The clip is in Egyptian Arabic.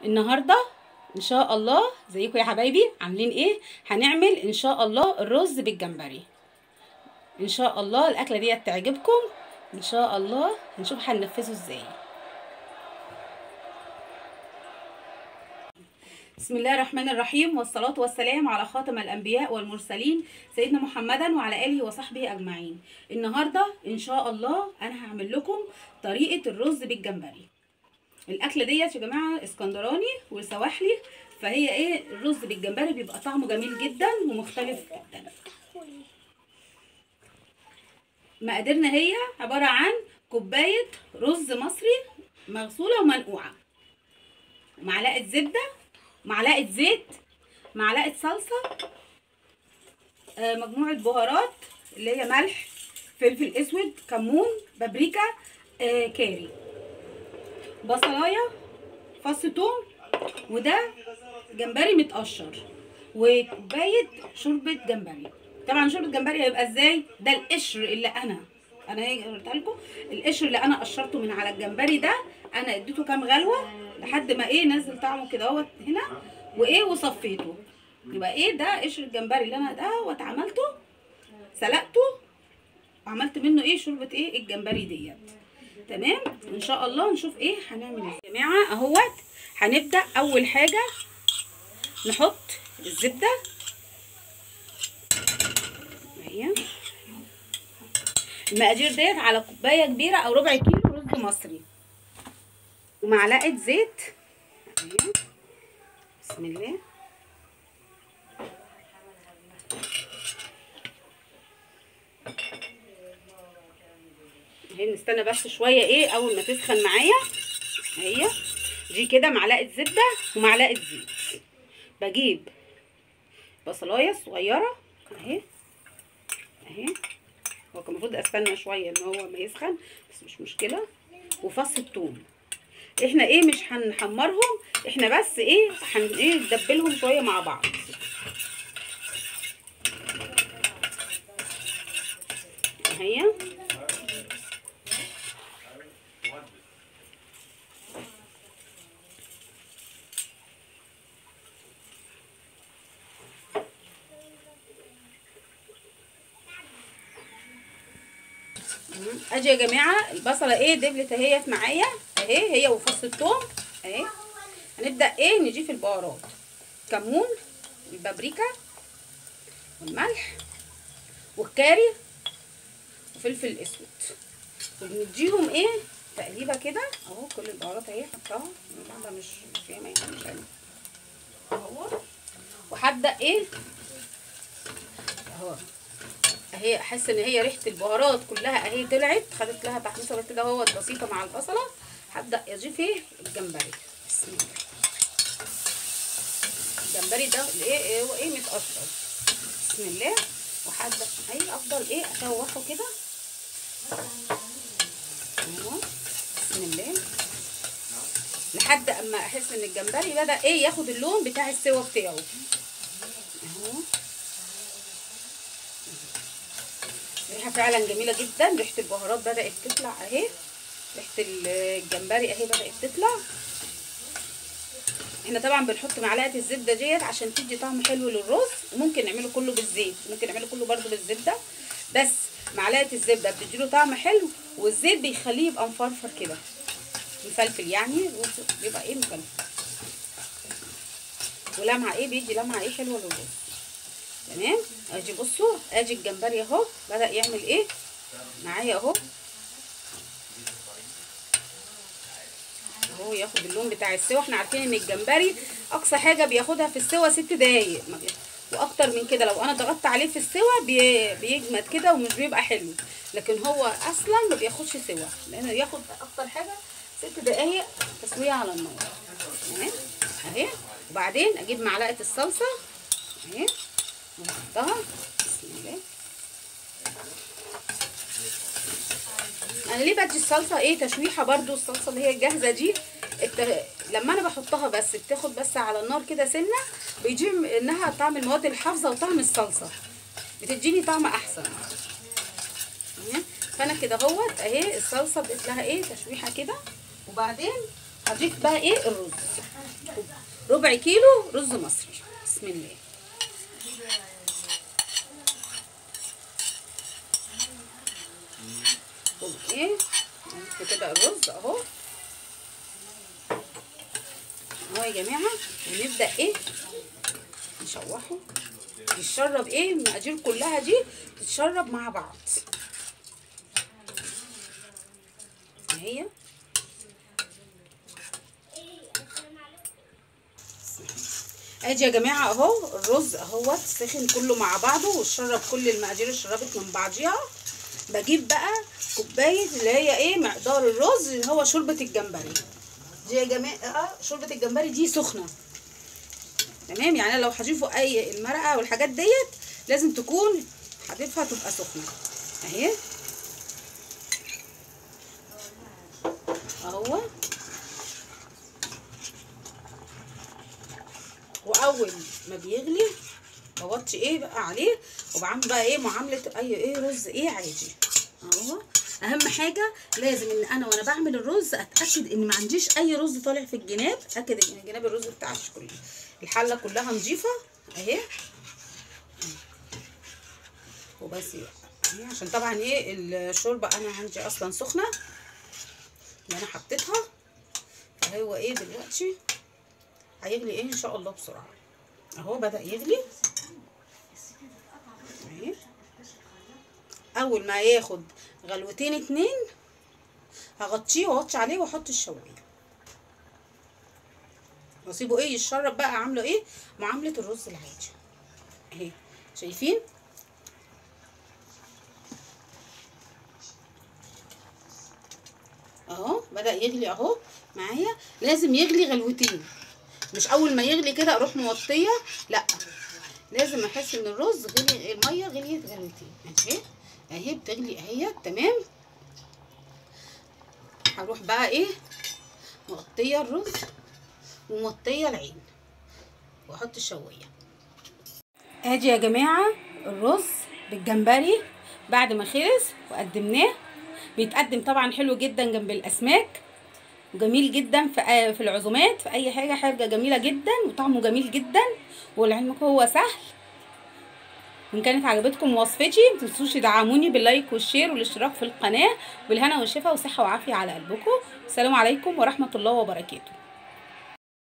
النهارده ان شاء الله ازيكم يا حبايبي عاملين ايه هنعمل ان شاء الله الرز بالجمبري ان شاء الله الاكله دي تعجبكم ان شاء الله هنشوف هننفذه ازاي بسم الله الرحمن الرحيم والصلاة والسلام على خاتم الأنبياء والمرسلين سيدنا محمدا وعلى آله وصحبه أجمعين النهاردة إن شاء الله أنا هعمل لكم طريقة الرز بالجمبري الأكلة ديت يا جماعة اسكندراني وسواحلي فهي إيه الرز بالجمبري بيبقى طعمه جميل جدا ومختلف جدا مقاديرنا هي عبارة عن كوباية رز مصري مغسولة ومنقوعة معلقة زبدة معلقة زيت معلقة صلصة آه مجموعة بهارات اللي هي ملح فلفل اسود كمون بابريكا آه كاري بصلاية فص توم وده جمبري متقشر وكوباية شوربة جمبري طبعا شوربة جمبري هيبقى ازاي ده القشر اللي انا انا هي قلت لكم القشر اللي انا قشرته من على الجمبري ده انا اديته كام غلوه لحد ما ايه نزل طعمه كده اهوت هنا وايه وصفيته يبقى ايه ده قشر الجمبري اللي انا ده واتعملته سلقته وعملت منه ايه شوربه ايه الجمبري ديت تمام ان شاء الله نشوف ايه هنعمل ايه يا جماعه اهوت هنبدا اول حاجه نحط الزبده اهي المقادير ديت على كوبايه كبيره او ربع كيلو رز مصري ومعلقه زيت اهي بسم الله اهي نستنى بس شويه ايه اول ما تسخن معايا اهي دي كده معلقه زبده ومعلقه زيت بجيب بصلايه صغيره اهي اهي هو كان المفروض استنى شويه ان هو ما يسخن بس مش مشكله وفص الثوم احنا ايه مش هنحمرهم احنا بس ايه هن ايه ندبلهم شويه مع بعض اهي ادي يا جماعه البصله ايه دبلت اهيت معايا اهي هي وفص الثوم اهي هنبدا ايه نضيف البهارات كمون البابريكا والملح والكاري وفلفل اسود وبنديهم ايه تقليبه كده اهو كل البهارات اهي حطاها البعضه مش فيها ما يهمش اهو وهبدا ايه اهو اهي احس ان هي ريحه البهارات كلها اهي طلعت خدت لها تحميصه كده اهوت بسيطه مع البصله هبدا اضيف ايه الجمبري بسم الله الجمبري ده ايه هو ايه متقشر بسم الله وهبدا اهي افضل ايه اشوحه كده اهو بسم الله لحد اما احس ان الجمبري بدا ايه ياخد اللون بتاع السوا بتاعه اهو ريحه فعلا جميله جدا ريحه البهارات بدات تطلع اهي ريحه الجمبري اهي بدات تطلع احنا طبعا بنحط معلقه الزبده ديت عشان تدي طعم حلو للرز وممكن نعمله كله بالزيت ممكن نعمله كله برده بالزبده بس معلقه الزبده بتديله طعم حلو والزيت بيخليه يبقى مفرفر كده مفلفل يعني بيبقى ايه مفلفل ولمعه ايه بيدي لمعه ايه حلوه للرز تمام ادي بصوا ادي الجمبري اهو بدا يعمل ايه معايا اهو اهو ياخد اللون بتاع السوا احنا عارفين ان الجمبري اقصى حاجه بياخدها في السوا ست دقايق واكتر من كده لو انا ضغطت عليه في السوا بي... بيجمد كده ومش بيبقى حلو لكن هو اصلا ما بياخدش سوا لانه ياخد اكتر حاجه ست دقايق تسويه على النار تمام اهي وبعدين اجيب معلقه الصلصه اهي ونحطها بسم الله انا ليه بدي الصلصه ايه تشويحه برضو الصلصه اللي هي الجاهزه دي الت... لما انا بحطها بس بتاخد بس على النار كده سنه بيجي انها طعم المواد الحافظه وطعم الصلصه بتديني طعم احسن فانا كده اهوت اهي الصلصه اديت لها ايه تشويحه كده وبعدين هضيف بقى ايه الرز ربع كيلو رز مصري بسم الله خد ايه نحط كده الرز اهو اهو يا جماعه ونبدا ايه نشوحه يتشرب ايه المقادير كلها دي تتشرب مع بعض اهي ادي يا جماعه اهو الرز اهوت سخن كله مع بعضه وشرب كل المقادير اتشربت من بعضيها بجيب بقى كوبايه اللي هي ايه مقدار الرز اللي هو شوربه الجمبري دي يا جماعه شوربه الجمبري دي سخنه تمام يعني لو هضيفوا اي المرقه والحاجات ديت لازم تكون هضيفها تبقى سخنه اهي اهو واول ما بيغلي بوطي ايه بقى عليه وبعمل بقى ايه معامله اي ايه رز ايه عادي اهو اهم حاجه لازم ان انا وانا بعمل الرز اتاكد ان ما عنديش اي رز طالع في الجناب اتاكد ان جناب الرز بتاعي كله الحله كلها نظيفه اهي وبس بقى عشان طبعا ايه الشوربه انا عندي اصلا سخنه اللي انا حطيتها فهو ايه دلوقتي هيغلي ايه ان شاء الله بسرعه اهو بدا يغلي اهي اول ما ياخد غلوتين اتنين هغطيه واغطي عليه واحط الشوايه واسيبه ايه يتشرب بقى عامله ايه معامله الرز العادي اهي شايفين اهو بدا يغلي اهو معايا لازم يغلي غلوتين مش اول ما يغلي كده اروح موطيه لا لازم احس ان الرز غلي الميه غليت غلوتين اهي اهي بتغلي اهي تمام هروح بقى ايه مغطيه الرز ومغطيه العين واحط الشوايه ادي يا جماعه الرز بالجمبري بعد ما خلص وقدمناه بيتقدم طبعا حلو جدا جنب الاسماك وجميل جدا في في العزومات في اي حاجه حاجه جميله جدا وطعمه جميل جدا ولعلمكم هو سهل وان كانت عجبتكم وصفتي متنسوش تدعموني باللايك والشير والاشتراك في القناه بالهنا والشفا وصحه وعافيه على قلبكم السلام عليكم ورحمه الله وبركاته